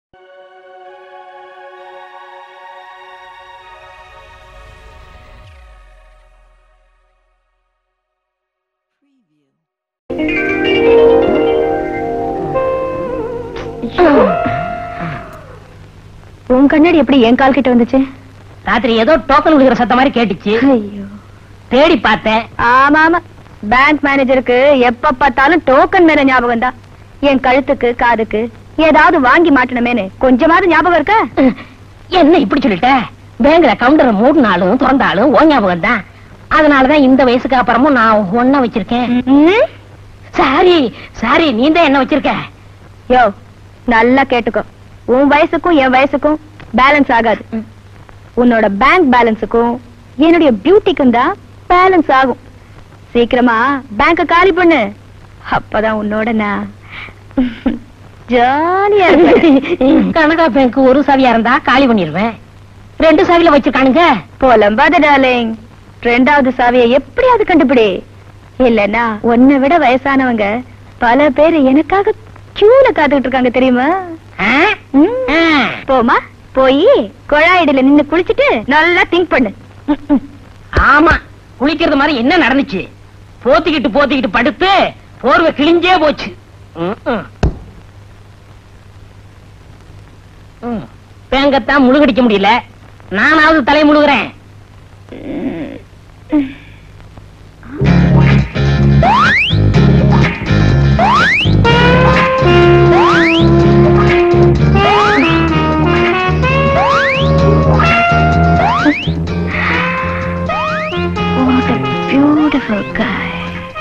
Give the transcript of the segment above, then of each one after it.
உன் கண்ணாடி எப்படி என் கால் கிட்ட வந்துச்சு ராத்திரி ஏதோ டோக்கன் விழுகிற சத்தம் மாதிரி கேட்டுச்சு ஐயோ தேடி பார்த்தேன் ஆமா ஆமா பேங்க் மேனேஜருக்கு எப்ப பார்த்தாலும் டோக்கன் மேல ஞாபகம் தான் என் கழுத்துக்கு காதுக்கு ஏதாவது வாங்கி மாட்டணுமேனு கொஞ்சமாவது ஞாபகம் இருக்கா என்ன இப்படி சொல்லிட்ட பேங்க்ல கவுண்டர் மூடினாலும் திறந்தாலும் ஓ ஞாபகம் தான் அதனாலதான் இந்த வயசுக்கு அப்புறமும் நான் ஒன்ன வச்சிருக்கேன் ம்? சாரி சாரி நீ தான் என்ன வச்சிருக்க யோ நல்லா கேட்டுக்கோ உன் வயசுக்கும் என் வயசுக்கும் பேலன்ஸ் ஆகாது உன்னோட பேங்க் பேலன்ஸுக்கும் என்னுடைய பியூட்டிக்கும் தான் பேலன்ஸ் ஆகும் சீக்கிரமா பேங்க காலி பண்ணு அப்பதான் உன்னோட நான் ஜாலியா இருப்பேன் கனகா பேங்க் ஒரு சாவியா இருந்தா காலி பண்ணிடுவேன் ரெண்டு சாவியில வச்சிருக்கானுங்க போலம்பாத டார்லிங் ரெண்டாவது சாவியை எப்படியாவது கண்டுபிடி இல்லன்னா உன்னை விட வயசானவங்க பல பேர் எனக்காக கியூல காத்துக்கிட்டு இருக்காங்க தெரியுமா ஆ? ம். ஆ. போமா போய் குழாயிடல நின்னு குளிச்சிட்டு நல்லா திங்க் பண்ணு ம், ம். ஆமா குளிக்கிறது மாதிரி என்ன நடந்துச்சு போத்திக்கிட்டு போத்திக்கிட்டு படுத்து போர்வை கிழிஞ்சே போச்சு ம், ம். ம். பேங்கத்தான் முழுகடிக்க முடியல நானாவது தலை முழுகிறேன் What a beautiful guy.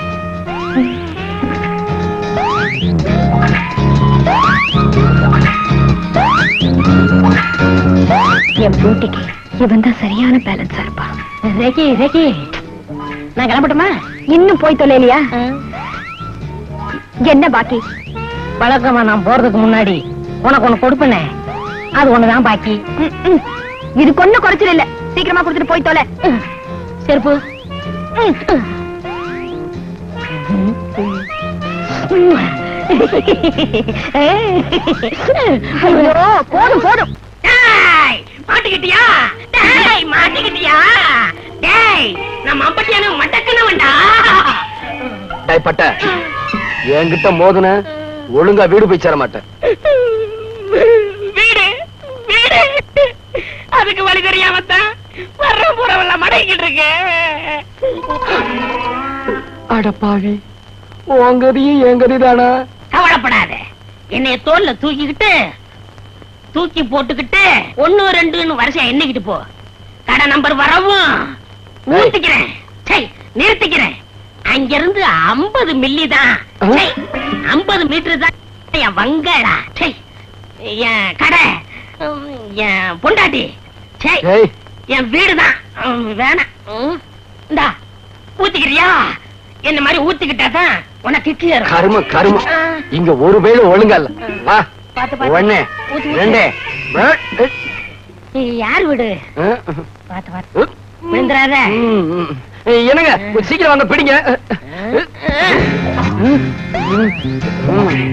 என் பியூட்டிக்கு இவன் தான் சரியான பேலன்ஸா இருப்பான் ரேக்கி ரேக்கி நான் கிளம்பட்டுமா இன்னும் போய் தொலைலையா என்ன பாக்கி வழக்கமா நான் போறதுக்கு முன்னாடி உனக்கு ஒண்ணு கொடுப்பேனே அது ஒண்ணுதான் பாக்கி ம், ம். இது கொண்டு குறைச்சல் இல்ல சீக்கிரமா கொடுத்துட்டு போய் தொலை செருப்பு ஐயோ போதும் போதும் டேய், மாட்டிக்கிட்டியா டேய் மாட்டிக்கிட்டியா டேய் நான் மம்பட்டியான மட்டக்கனவன்டா டேய் பட்ட என்கிட்ட மோதுன ஒழுங்கா வீடு போய் சேர மாட்டேன் வீடு வீடு அதுக்கு வழி தெரியாம தான் வர்ற போறவெல்லாம் மடங்கிட்டு இருக்கேன் அட பாவி உன் கதியும் என் கதிதானா கவலைப்படாத என்னைய தோல்ல தூக்கிக்கிட்டு தூக்கி போட்டுக்கிட்டு ஒண்ணு ரெண்டுன்னு வரிசையா எண்ணிக்கிட்டு போ கடை நம்பர் வரவும் ஊத்திக்கிறேன் சை நிறுத்திக்கிறேன் அங்கிருந்து ஐம்பது மில்லி தான் சை, ஐம்பது மீட்டர் தான் என் வங்கடா சை என் கடை உம், என் பொண்டாட்டி சை ஏய் என் வீடுதான் உம், வேணாம் உம், இந்தா ஊத்திக்கிறியா என்ன மாதிரி ஊத்திக்கிட்டா தான் உனக்கு கிக்கு ஏறும். கரும கரும ஆ. இங்க ஒரு வேளை ஒழுங்கா இல்ல வா பாத்து, பாத்து. ஒண்ணு ஊத்து, ஊத்து. ரெண்டு ஏய், யார் வீடு அஹ், பாத்து பாத்து அஹ், விழுந்துறாத ம், ம். ஏய், என்னங்க கொஞ்சம் சீக்கிரம் வந்து பிடிங்க ம், ம்.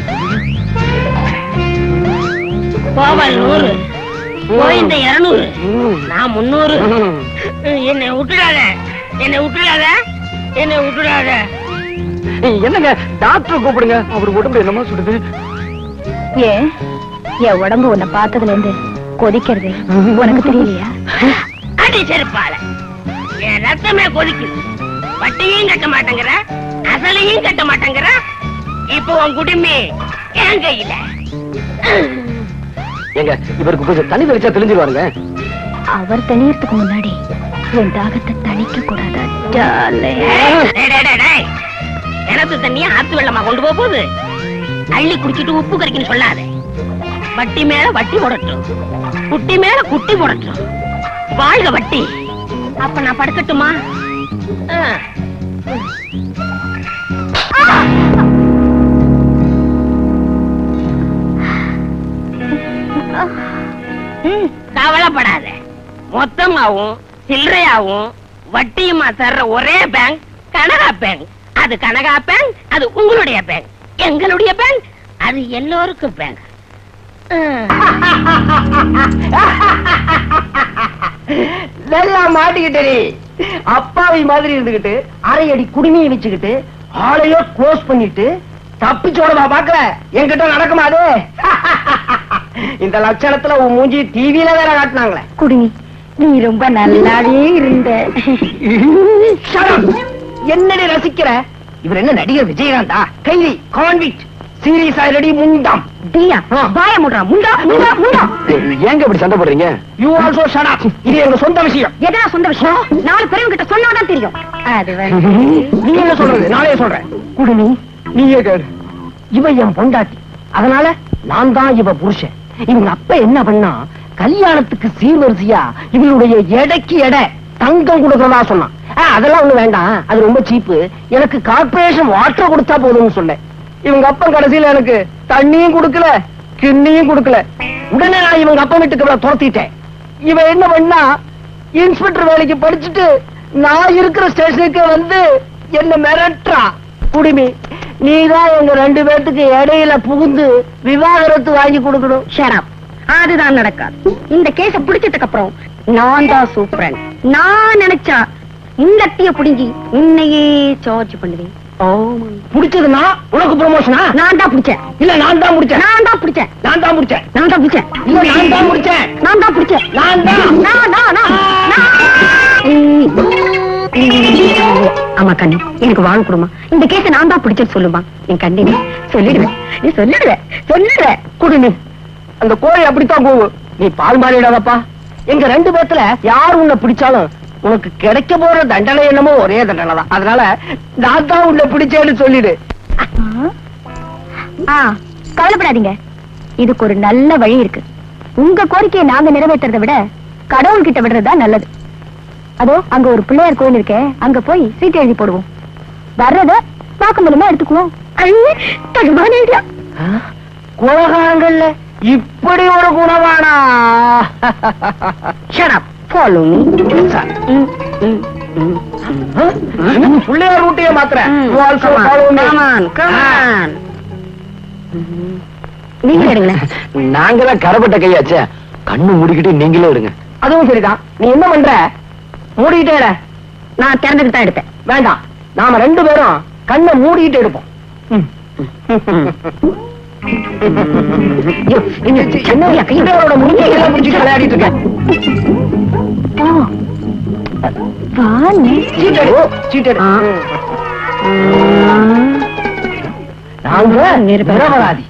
கோவல் நூறு கோவிந்த இருநூறு ம். நான் முன்னூறு ம். என்னை விட்டுடாத என்னை விட்டுடாத என்னை விட்டுடாத ஏய், என்னங்க டாக்டர் கூப்பிடுங்க அவர் உடம்பு என்னமா சுடுது ஏன் என் உடம்பு உன்னை பார்த்ததுல இருந்து கொதிக்கிறது உனக்கு தெரியலையா அடி செருப்பால என் ரத்தமே கொதிக்குது வட்டியும் கட்ட மாட்டேங்கிற அசலையும் கட்ட மாட்டேங்கிற இப்போ உன் குடுமி என் கையில ஏங்க இவருக்கு கொஞ்சம் தண்ணி தெளிச்சா தெளிஞ்சிருவாருங்க அவர் தனியறதுக்கு முன்னாடி என் தாகத்தை தணிக்க கூடாதா darling? டேய், டேய், டேய், டேய். கிணத்து தண்ணிய ஆத்து வெள்ளமா கொண்டு போக போகுது அள்ளி குடிச்சிட்டு உப்பு கறிக்குன்னு சொல்லாத வட்டி மேல வட்டி போடட்டும் குட்டி மேல குட்டி போடட்டும் வாழ்க வட்டி அப்ப நான் படுக்கட்டுமா ஆ. ம், கவலைப்படாத மொத்தமாவும் சில்லறையாவும் வட்டியுமா தர்ற ஒரே பேங்க் கனகா பேங்க் அது கனகா பேங்க் அது உங்களுடைய பேங்க் எங்களுடைய பேங்க் அது எல்லோருக்கும் பேங்க் நல்லா மாட்டிக்கிட்டே அப்பாவி மாதிரி இருந்துகிட்டு அரை அடி குடுமையை வச்சுக்கிட்டு ஆளையோ க்ளோஸ் பண்ணிட்டு தப்பிச்சோடவா பாக்கல என்கிட்ட நடக்குமா அது இந்த லட்சணத்துல உன் மூஞ்சி டிவியில வேற காட்டினாங்களே குடுமி நீ ரொம்ப நல்லாவே இருந்த Shut up. என்னடி ரசிக்கிற இவர் என்ன நடிகர் விஜயகாந்தா கைதி கான்விக்ட் சீரியஸ் ஆல்ரெடி முண்டாம் தீயா வாய முடுறா முண்டா முண்டா முண்டா ஏங்க இப்படி சண்டை போடுறீங்க யூ ஆல்சோ ஷட் அப் இது எங்க சொந்த விஷயம் எதனா சொந்த விஷயம் நாலு பெரியவங்க கிட்ட சொன்னாதான் தெரியும் அது வந்து நீ என்ன சொல்றது நானே சொல்றேன் குடுமி நீயே கேடு இவ என் பொண்டாட்டி அதனால நான் தான் இவ புருஷன் இவங்க அப்ப என்ன பண்ணா கல்யாணத்துக்கு சீர்வரிசையா இவளுடைய எடைக்கு எடை தங்கம் கொடுக்கறதா சொன்னான் ஆ, அதெல்லாம் ஒண்ணு வேண்டாம் அது ரொம்ப சீப்பு எனக்கு கார்பரேஷன் வாட்டர் கொடுத்தா போதும்னு சொன்னேன் இவங்க அப்பன் கடைசியில எனக்கு தண்ணியும் கொடுக்கல கிண்ணியும் கொடுக்கல உடனே நான் இவங்க அப்பா வீட்டுக்கு இவளை துரத்திட்டேன் இவன் என்ன பண்ணா இன்ஸ்பெக்டர் வேலைக்கு படிச்சுட்டு நான் இருக்கிற ஸ்டேஷனுக்கு வந்து என்ன மிரட்டுறா குடிமி நீதான் எங்க ரெண்டு பேர்த்துக்கு இடையில புகுந்து விவாகரத்து வாங்கி கொடுக்கணும் ஷராப் அதுதான் நடக்காது இந்த கேஸ பிடிச்சதுக்கு அப்புறம் நான் தான் சூப்பரன் நான் நினைச்சா இந்த டீய புடுங்கி உன்னையே சார்ஜ் பண்ணுவேன் பிடிச்சதுன்னா உனக்கு ப்ரமோஷனா நான் தான் பிடிச்சேன் இல்ல நான் தான் முடிச்சேன் நான் தான் பிடிச்சேன் நான் தான் முடிச்சேன் நான் தான் பிடிச்சேன் இல்ல நான் தான் முடிச்சேன் நான் தான் பிடிச்சேன் நான் தான் நான், நான், நான், நான். ஆமா கண்ணு எனக்கு வாழ் கொடுமா இந்த கேஸ நான் தான் பிடிச்சது சொல்லுமா என் கண்ணி சொல்லிடுவேன் நீ சொல்லிடுவேன் சொல்லிடுவேன் குடு நீ அந்த கோழி அப்படித்தான் போகும் நீ பால் மாறிடாதப்பா எங்க ரெண்டு பேத்துல யார் உன்னை பிடிச்சாலும் உனக்கு கிடைக்க போற தண்டனை என்னமோ ஒரே தண்டனை தான் அதனால நான் தான் உன்னை பிடிச்சேன்னு சொல்லிடு ஆ கவலைப்படாதீங்க இதுக்கு ஒரு நல்ல வழி இருக்கு உங்க கோரிக்கையை நாங்க நிறைவேற்றுறதை விட கடவுள் கிட்ட விடுறதுதான் நல்லது அதோ அங்க ஒரு பிள்ளையார் கோயில் இருக்கே அங்க போய் சீட்டு எழுதி போடுவோம் வர்றத பார்க்க மூலமா எடுத்துக்குவோம் ஐயே, தகுமான ஐடியா குலகாரங்கள்ல இப்படி ஒரு குணவானா ஷட் ஃபாலோ மீ பிள்ளையார் ரூட்டையே மாத்திர You also follow me. நீங்க எடுங்களேன் நாங்கதான் கரப்பட்ட கையாச்சே கண்ணு மூடிக்கிட்டு நீங்களே எடுங்க அதுவும் சரிதான் நீ என்ன பண்ற மூடிக்கிட்டே இரு. நான் திறந்துட்டு தான் எடுப்பேன் வேண்டாம் நாம ரெண்டு பேரும் கண்ணை மூடிக்கிட்டு எடுப்போம் ஐயோ, என்ன என்ன ஐயா, கையை- பிள்ளையாரோட முடிஞ்ச கையில பிடிச்சிட்டு விளையாடிட்டு இருக்க ஓ. வாண்ணே. சீட்டடு சீட்டடு ஆ. நாங்க நிரபராதி. நிரபராதி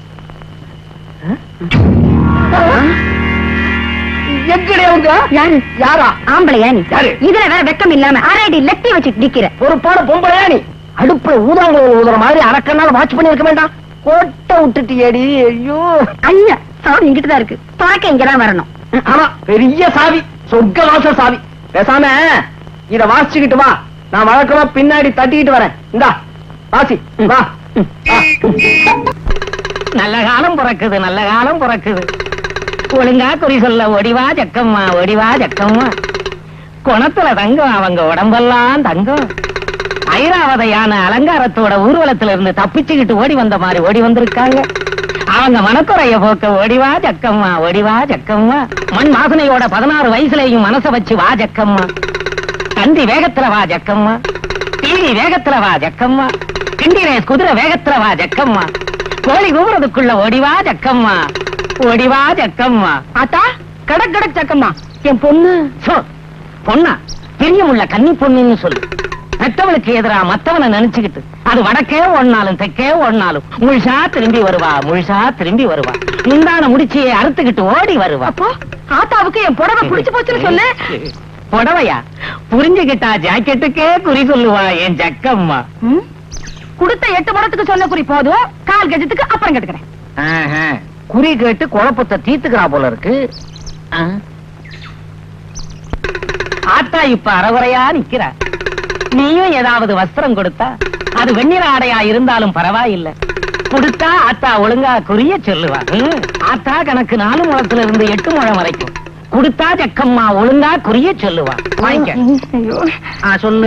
எங்கடே அவங்க யாரு யாரா ஆம்பளையா நீ யாரு? இதுல வேற வெக்கம் இல்லாம அரைடி லெட்டி வச்சுட்டு நிக்கிற பொறுப்பான பொம்பளையா நீ அடுப்புல ஊதாங்குழல் ஊதுற மாதிரி அரக்கனால வாட்ச் பண்ணி இருக்க வேண்டாம் கோட்டை விட்டுட்டியடி ஐயோ ஐயா சாவி இங்கிட்டு தான் இருக்கு துறக்க இங்கதான் வரணும் ஆமா பெரிய சாவி சொர்க்க வாசல் சாவி பேசாம இத வாசிச்சுக்கிட்டு வா நான் வழக்கமா பின்னாடி தட்டிக்கிட்டு வரேன் இந்தா வாசி வா வா. நல்ல காலம் பிறக்குது நல்ல காலம் பிறக்குது ஒழுங்கா குறி சொல்ல ஒடிவா ஜக்கம்மா ஒடிவா ஜக்கம்மா குணத்துல தங்கம் அவங்க உடம்பெல்லாம் தங்கம் ஐராவதையான அலங்காரத்தோட ஊர்வலத்துல இருந்து தப்பிச்சுக்கிட்டு ஓடி வந்த மாதிரி ஓடி வந்திருக்காங்க அவங்க மனக்குறைய போக்க ஒடிவா ஜக்கம்மா ஒடிவா ஜக்கம்மா மண் வாசனையோட பதினாறு வயசுலயும் மனச வச்சு வா ஜக்கம்மா தந்தி வேகத்துல வா ஜக்கம்மா டிவி வேகத்துல வா ஜக்கம்மா கிண்டி ரேஸ் குதிரை வேகத்துல வா ஜக்கம்மா கோழி கூவுறதுக்குள்ள ஓடிவா ஜக்கம்மா ஓடிவா ஜக்கம்மா ஆத்தா கடக் கடக் சக்கம்மா என் பொண்ணு சோ பொண்ணா பிரியமுள்ள கன்னி பொண்ணுன்னு சொல்லு பெத்தவளுக்கு எதிரா மத்தவனை நினைச்சுக்கிட்டு அது வடக்கே ஒண்ணாலும் தெற்கே ஒண்ணாலும் முழுசா திரும்பி வருவா முழுசா திரும்பி வருவா முந்தான முடிச்சியை அறுத்துக்கிட்டு ஓடி வருவா அப்போ ஆத்தாவுக்கு என் புடவை பிடிச்சு போச்சுன்னு சொல்லு புடவையா புரிஞ்சுகிட்டா ஜாக்கெட்டுக்கே குறி சொல்லுவா என் ஜக்கம்மா ம்? கொடுத்த எட்டு முடத்துக்கு சொன்ன குறி போதும் கால் கஜத்துக்கு அப்புறம் கேட்டுக்கிறேன் ஆஹா, குறி கேட்டு குழப்பத்தை தீர்த்துக்கிறா போல இருக்கு ஆ. ஆத்தா இப்ப அறகுறையா நிக்கிறா நீயும் ஏதாவது வஸ்திரம் கொடுத்தா அது வெண்ணிற ஆடையா இருந்தாலும் பரவாயில்ல கொடுத்தா ஆத்தா ஒழுங்கா குறிய சொல்லுவா ம். ஆத்தா கணக்கு நாலு முழத்துல இருந்து எட்டு முழம் வரைக்கும் கொடுத்தா ஜக்கம்மா ஒழுங்கா குறிய சொல்லுவா வாங்கிக்க ஐயோ. ஆ, சொல்லு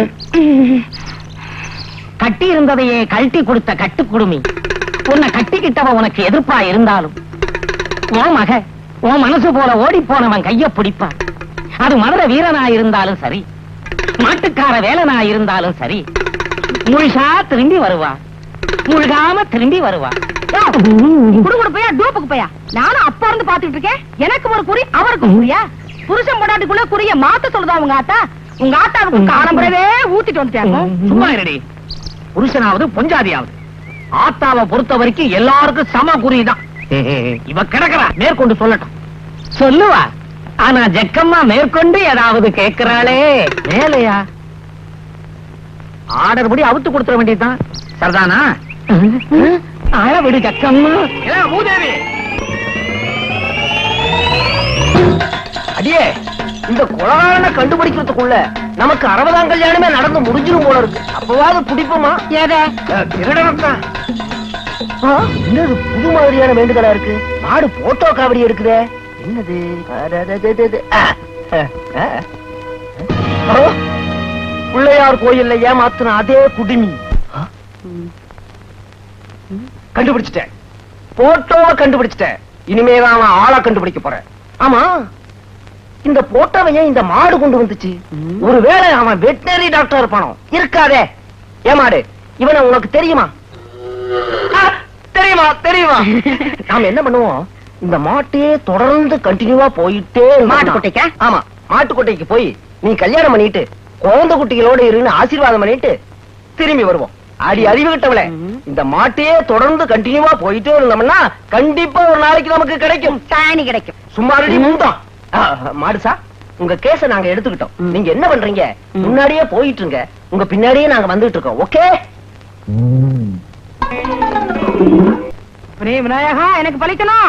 கட்டி இருந்ததையே கழட்டி கொடுத்த கட்டு குடுமி உன்னை கட்டிக்கிட்டவ உனக்கு எதிர்ப்பா இருந்தாலும் உன் மக உன் மனசு போல ஓடி போனவன் கைய பிடிப்பான் அது மதுரை வீரனா இருந்தாலும் சரி மாட்டுக்கார வேலனா இருந்தாலும் சரி முழுசா திரும்பி வருவா முழுகாம திரும்பி வருவா குடுகுடு போயா டூப்புக்கு போயா நானும் அப்பா இருந்து பாத்துக்கிட்டு இருக்கேன் எனக்கு ஒரு குறி அவருக்கு குறியா புருஷன் பொண்டாட்டிக்குள்ள குறிய மாத்த சொல்லுதா உங்க ஆத்தா உங்க ஆத்தாவுக்கு காலம்புறவே ஊத்திட்டு வந்துட்டாங்க சும்மா இருடி புருஷனாவது பொஞ்சாதியாவது ஆத்தாவை பொறுத்த வரைக்கும் எல்லாருக்கும் சம குறிதான் இவ கிடக்குறா மேற்கொண்டு சொல்லட்டும் சொல்லுவா ஆனா ஜக்கம்மா மேற்கொண்டு ஏதாவது கேட்கிறாளே மேலையா ஆர்டர் படி அவுத்து கொடுத்துட வேண்டியதுதான் சரிதானா ஆள விடு ஜக்கம்மா மூதேவி அடியே இந்த கொலகாரனை கண்டுபிடிக்கிறதுக்குள்ள நமக்கு அறுபதாம் கல்யாணமே நடந்து முடிஞ்சிரும் போல இருக்கு அப்பவாவது பிடிப்போமா ஏதே திருடனத்தான் என்னது புது மாதிரியான வேண்டுதலா இருக்கு மாடு போட்டோ காவடி எடுக்குதே என்னது அடடடடட. ஆ, ஆ, ஆ. ஆ, பிள்ளையார் கோயில்ல ஏமாத்துன அதே குடுமி ஆ? கண்டுபிடிச்சிட்டேன் போட்டோவை கண்டுபிடிச்சிட்டேன் இனிமேதான் அவன் ஆளை கண்டுபிடிக்க போறேன் ஆமா இந்த போட்டோவை ஏன் இந்த மாடு கொண்டு வந்துச்சு ஒருவேளை அவன் வெட்டினரி டாக்டர் இருப்பானோ இருக்காதே ஏமாடு இவனை உனக்கு தெரியுமா ஆ, தெரியுமா தெரியுமா நாம என்ன பண்ணுவோம் இந்த மாட்டையே தொடர்ந்து கண்டினியூவா போயிட்டே இருந்தோம்னா- மாட்டுக்கொட்டைக்கா? ஆமா மாட்டுக்கொட்டைக்கு போய் நீ கல்யாணம் பண்ணிட்டு குழந்தை குட்டிகளோட இருன்னு ஆசீர்வாதம் பண்ணிட்டு திரும்பி வருவோம் அடி அறிவு கிட்டவளே இந்த மாட்டையே தொடர்ந்து கண்டினியூவா போயிட்டே இருந்தோம்னா கண்டிப்பா ஒரு நாளைக்கு நமக்கு கிடைக்கும் சாணி கிடைக்கும் சும்மா ரெடி மூந்தான் மாடுசா உங்க கேஸ நாங்க எடுத்துக்கிட்டோம் நீங்க என்ன பண்றீங்க முன்னாடியே போயிட்டு இருங்க உங்க பின்னாடியே நாங்க வந்துட்டு இருக்கோம் ஓகே விநாயகா எனக்கு பலிக்கணும்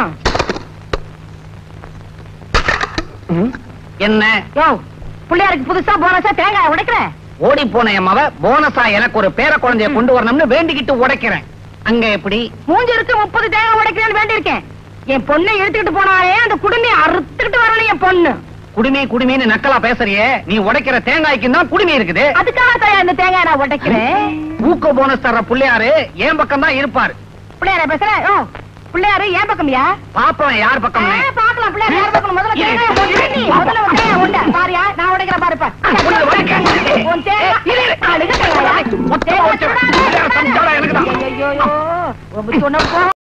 என்ன யோ பிள்ளையாருக்கு புதுசா போனஸா தேங்காய் உடைக்கிற ஓடி போன என் மவ போனஸா எனக்கு ஒரு பேர குழந்தைய கொண்டு வரணும்னு வேண்டிக்கிட்டு உடைக்கிறேன் அங்க எப்படி மூஞ்சிருக்கு முப்பது தேங்காய் உடைக்கிறேன்னு வேண்டியிருக்கேன் என் பொண்ணை எடுத்துக்கிட்டு போனாலே அந்த குடுமையை அறுத்துக்கிட்டு வரணும் என் பொண்ணு குடுமி குடுமின்னு நக்கலா பேசுறியே நீ உடைக்கிற தேங்காய்க்கு தான் குடுமி இருக்குது அதுக்காக தான் இந்த தேங்காய் நான் உடைக்கிறேன் ஊக்க போனஸ் தர்ற புள்ளையாரு என் பக்கம் தான் இருப்பாரு பிள்ளையார பேசுறேன் ஓ பிள்ளையாரு ஏன் பக்கம்யா பாப்பவன் யார் பக்கம் ஆ, பாக்கலாம் பிள்ளையார் யார் பக்கம் முதல்ல தேங்காயை போட்டு நீ. முதல்ல ஒரு தேங்காய் உண்டை. பாருயா நான் உடைக்கிறேன் பாருப்பா உள்ள உடைக்க. உன் தேங்காய் அழுக தேங்காயா? மொத்தமா உடைச்சிடுறேன். பிள்ளையார் சமைச்சாலும் எனக்கு தான். ஐயையோ, ரொம்ப சொன்ன போ